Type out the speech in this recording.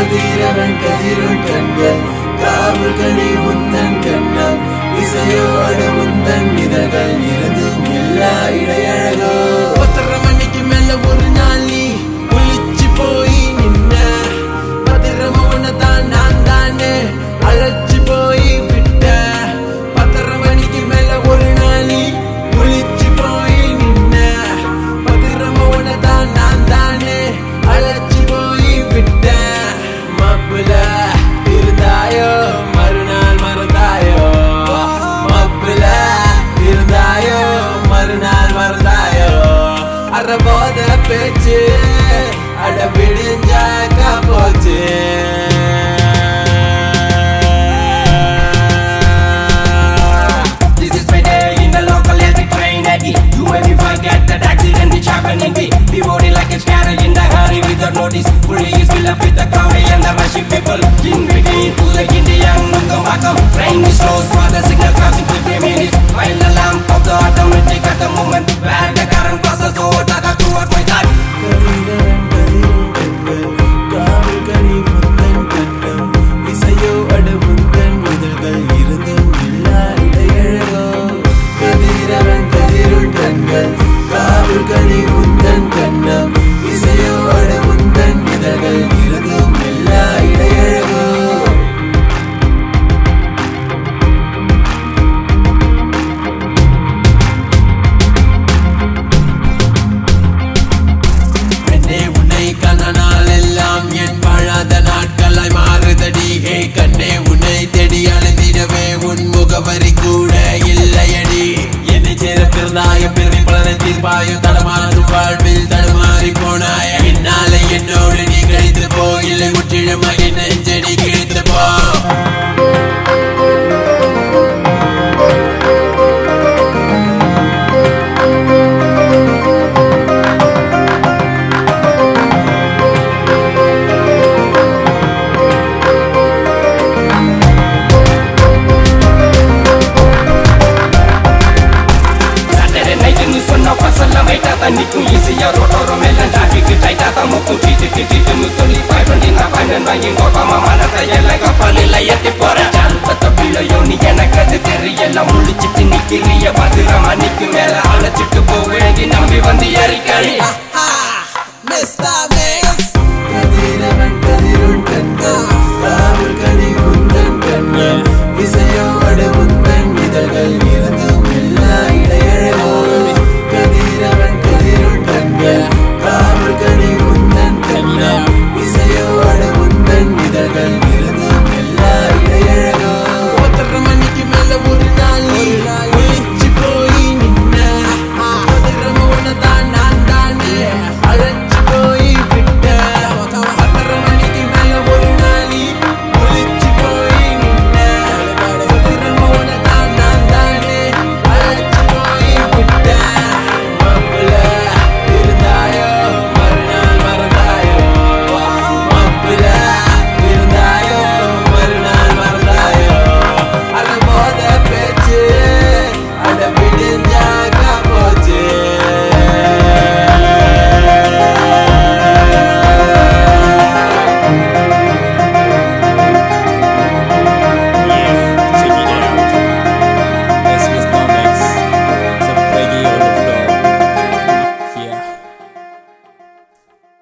கதிரவன் கதிரும் கண்கள் காவல் கனி உந்தன் கண்ணம் இசையோடு உந்தன் இதழ்கள் இருந்தும் எல்லா இடையழகோ பத்தரை மணிக்கு மேல ஒரு நாள் நீ ஒளிச்சு போய் நின்ன பத்திரமா உன்னதான் நான் தானே அழைச்சு போய் விட்ட பத்தரை மணிக்கு மேல ஒரு நாள் நீ ஒளிச்சு போய் நின்ன பத்திரமா உன்னதான் நான் தானே அழைச்சு போய் விட்ட மப்புல இருந்தாயோ மறுநாள் மறந்தாயோ மப்புல இருந்தாயோ மறுநாள் மறந்தாயோ அறபோத பேச்சு அட விடிஞ்சாக்கா போச்சு This is my day in the local electric train Eddie You and me forget that accident which happened in the The body like a scatter in the hurry without notice Police fill up with the crowd and the rushing people In between to the Indian Nungam Hakam Train is slow for the signal crossing 50 minutes While the lamp of the automatic at the moment Where the current passes over the towards my thought கதிரவன் கதிரும் கண்கள் காவல் கனி உந்தன் கண்ணம் இசையோ அடு உந்தன் இதழ்கள் இருந்தும் எல்லா இடையழகோ கதிரவன் கதிரும் கண்கள் காவல் கனி உந்தன் கண்ணம் இசையோ அடு உந்தன் இதழ்கள் இருந்தும் எல்லா இடையழகோ பெண்ணே உன்னை கண்ணனால் எல்லாம் என் வாழாத நாட்களாய் மாறுதடி ஹே கண்ணே உன்னை தேடி அலைந்திடவே உன் முகவரி கூட இல்லையடி என்னை சேர பிறந்தாய பிறவி பலனை தீர்ப்பாயோ தடமாறும் வாழ்வில் தடுமாறி போனாய என்னால என்னோடு நீ கழித்து போ இல்லை முற்றிலுமாக நெஞ்சடி கிழித்து போ Saturday night ni சொன்ன பசல்லாம் வெயிட்டா தான் நிக்கும் ஈஸியா ரோட்டோரம் எல்லாம் டிராபிக் டைட்டா தான் முக்கும் டீட்டு டீட்டுன்னு சொல்லி ஃபைவ் டுவெண்ட்டி நான் பன்னெண்டு வாங்கி கோபாமா மனத்தை எல்லாம் கப்பலில் ஏற்றி போறேன் பத்த பிள்ளையோ நீ எனக்கு அது தெரியல முழிச்சிட்டு நிக்கிறிய பத்திரமா நிக்கு மேல அழைச்சிட்டு போவேண்டி நம்பி வந்து ஏறிக்காளி Mister